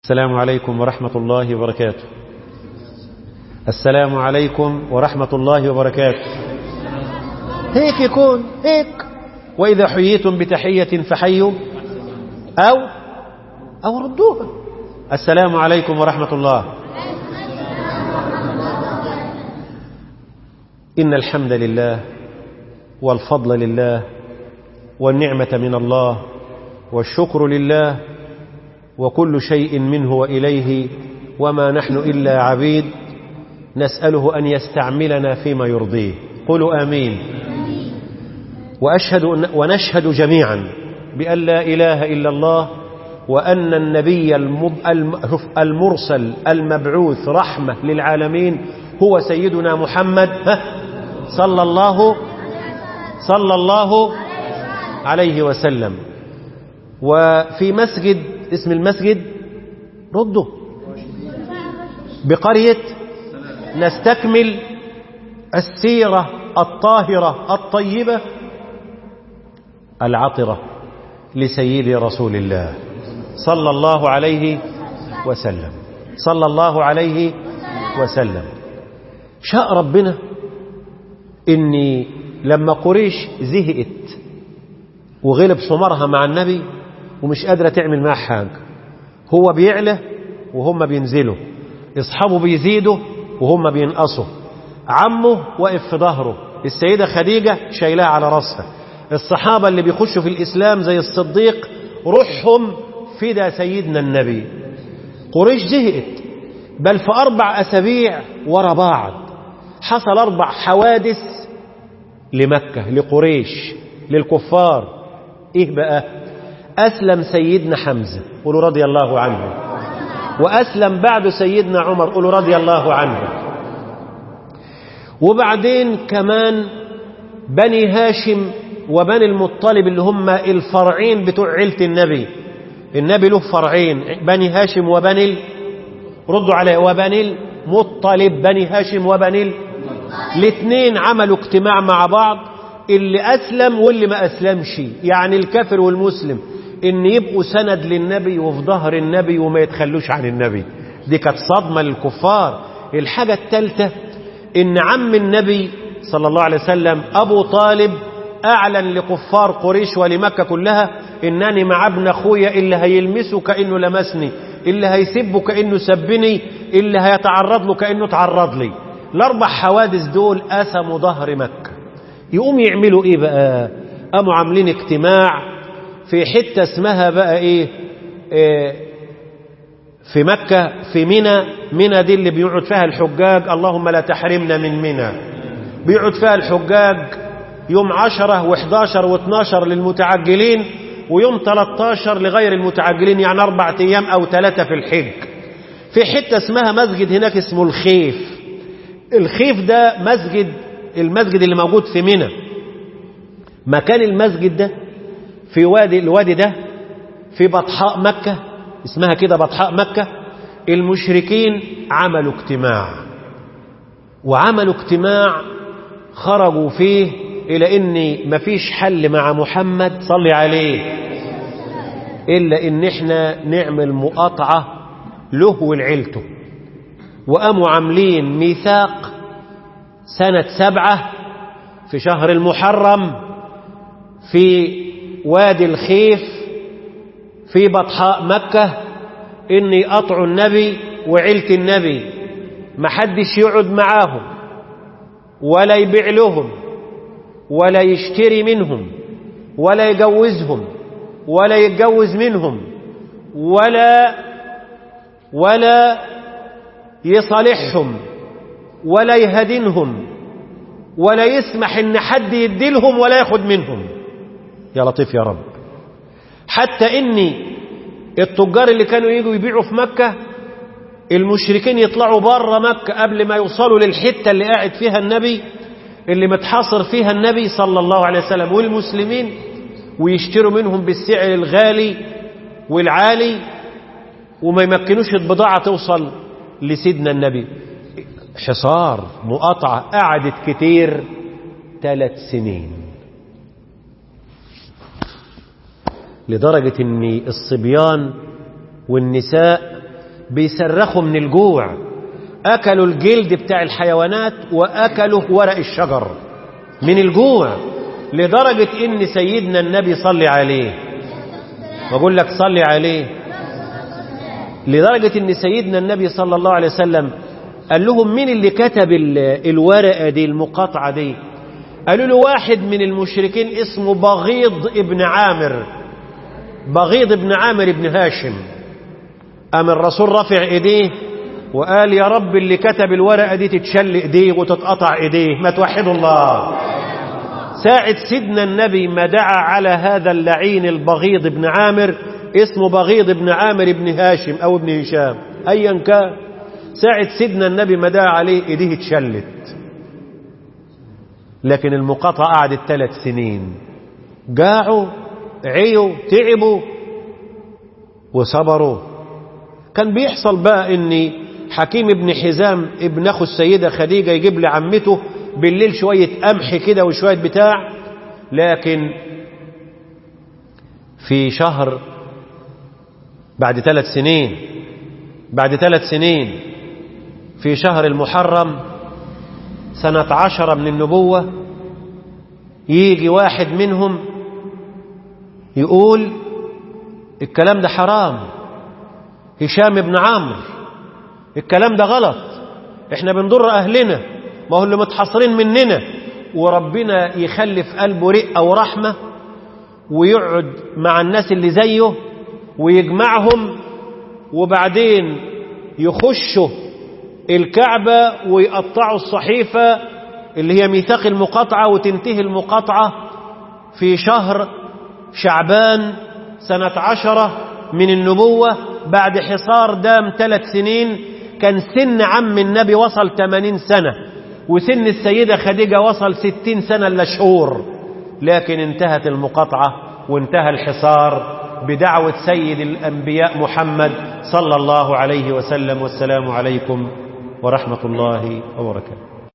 السلام عليكم ورحمة الله وبركاته السلام عليكم ورحمة الله وبركاته هيك يكون هيك وإذا حييتم بتحية فحيوا أو أو ردوها السلام عليكم ورحمة الله إن الحمد لله والفضل لله والنعمة من الله والشكر لله وكل شيء منه وإليه وما نحن إلا عبيد نسأله أن يستعملنا فيما يرضيه قولوا آمين وأشهد ونشهد جميعا بأن لا إله إلا الله وأن النبي المرسل المبعوث رحمة للعالمين هو سيدنا محمد صلى الله صلى الله عليه وسلم وفي مسجد اسم المسجد رده بقرية نستكمل السيرة الطاهرة الطيبة العطرة لسيد رسول الله صلى الله عليه وسلم صلى الله عليه وسلم شاء ربنا اني لما قريش زهقت وغلب حمرها مع النبي ومش قادرة تعمل معاه حاجة هو بيعلى وهم بينزلوا اصحابه بيزيدوا وهم بينقصوا عمه واقف في ظهره السيدة خديجة شايلاه على راسها الصحابة اللي بيخشوا في الإسلام زي الصديق روحهم فدا سيدنا النبي قريش زهقت بل في أربع أسابيع ورا بعض حصل أربع حوادث لمكة لقريش للكفار إيه بقى أسلم سيدنا حمزة قولوا رضي الله عنه وأسلم بعد سيدنا عمر قولوا رضي الله عنه وبعدين كمان بني هاشم وبني المطلب اللي هم الفرعين بتوع عيلة النبي النبي له فرعين بني هاشم وبني ردوا عليه وبني المطلب بني هاشم وبني الاثنين عملوا اجتماع مع بعض اللي أسلم واللي ما أسلمش يعني الكافر والمسلم ان يبقوا سند للنبي وفي ظهر النبي وما يتخلوش عن النبي دي كانت صدمة للكفار الحاجة الثالثة ان عم النبي صلى الله عليه وسلم ابو طالب اعلن لكفار قريش ولمكة كلها انني مع ابن اخويا اللي هيلمسه كأنه لمسني اللي هيسبه كأنه سبني اللي هيتعرض له كأنه تعرض لي الاربع حوادث دول قسموا ظهر مكة يقوم يعملوا ايه بقى قاموا عاملين اجتماع في حتة اسمها بقى ايه, إيه في مكة في منى منى دي اللي بيقعد فيها الحجاج اللهم لا تحرمنا من منى بيقعد فيها الحجاج يوم عشرة وحداشر واثناشر للمتعجلين ويوم 13 لغير المتعجلين يعني أربعة أيام أو ثلاثة في الحج في حتة اسمها مسجد هناك اسمه الخيف الخيف ده مسجد المسجد اللي موجود في منى مكان المسجد ده في وادي الوادي ده في بطحاء مكة اسمها كده بطحاء مكة المشركين عملوا اجتماع وعملوا اجتماع خرجوا فيه إلى إن مفيش حل مع محمد صلي عليه إلا إن إحنا نعمل مقاطعة له ولعيلته وقاموا عاملين ميثاق سنة سبعة في شهر المحرم في وادي الخيف في بطحاء مكة إني أطع النبي وعيلة النبي محدش يقعد معاهم ولا يبيع لهم ولا يشتري منهم ولا يجوزهم ولا يتجوز منهم ولا ولا يصالحهم ولا يهدنهم ولا يسمح ان حد يديلهم ولا ياخد منهم يا لطيف يا رب حتى ان التجار اللي كانوا يجوا يبيعوا في مكة المشركين يطلعوا بره مكة قبل ما يوصلوا للحتة اللي قاعد فيها النبي اللي متحاصر فيها النبي صلى الله عليه وسلم والمسلمين ويشتروا منهم بالسعر الغالي والعالي وما يمكنوش البضاعة توصل لسيدنا النبي حصار مقاطعة قعدت كتير ثلاث سنين لدرجة ان الصبيان والنساء بيصرخوا من الجوع أكلوا الجلد بتاع الحيوانات وأكلوا ورق الشجر من الجوع لدرجة إن سيدنا النبي صلي عليه بقول لك صلي عليه لدرجة إن سيدنا النبي صلى الله عليه وسلم قال لهم مين اللي كتب الورقة دي المقاطعة دي قالوا له واحد من المشركين اسمه بغيض ابن عامر بغيض ابن عامر ابن هاشم قام الرسول رفع ايديه وقال يا رب اللي كتب الورقة دي تتشل ايديه وتتقطع ايديه ما توحدوا الله ساعة سيدنا النبي ما دعا على هذا اللعين البغيض ابن عامر اسمه بغيض ابن عامر ابن هاشم او ابن هشام ايا كان ساعة سيدنا النبي ما دعا عليه ايديه اتشلت لكن المقاطعة قعدت ثلاث سنين جاعوا عيوا تعبوا وصبروا كان بيحصل بقى ان حكيم ابن حزام ابن اخو السيدة خديجة يجيب لعمته بالليل شوية قمح كده وشوية بتاع لكن في شهر بعد ثلاث سنين بعد ثلاث سنين في شهر المحرم سنة عشرة من النبوة يجي واحد منهم يقول الكلام ده حرام هشام بن عمرو الكلام ده غلط احنا بنضر اهلنا ما هو اللي متحصرين مننا وربنا يخلي في قلبه رقه ورحمه ويقعد مع الناس اللي زيه ويجمعهم وبعدين يخشوا الكعبة ويقطعوا الصحيفة اللي هي ميثاق المقاطعة وتنتهي المقاطعة في شهر شعبان سنة عشرة من النبوة بعد حصار دام ثلاث سنين كان سن عم النبي وصل 80 سنة وسن السيدة خديجة وصل 60 سنة إلا شهور لكن انتهت المقاطعة وانتهى الحصار بدعوة سيد الأنبياء محمد صلى الله عليه وسلم والسلام عليكم ورحمة الله وبركاته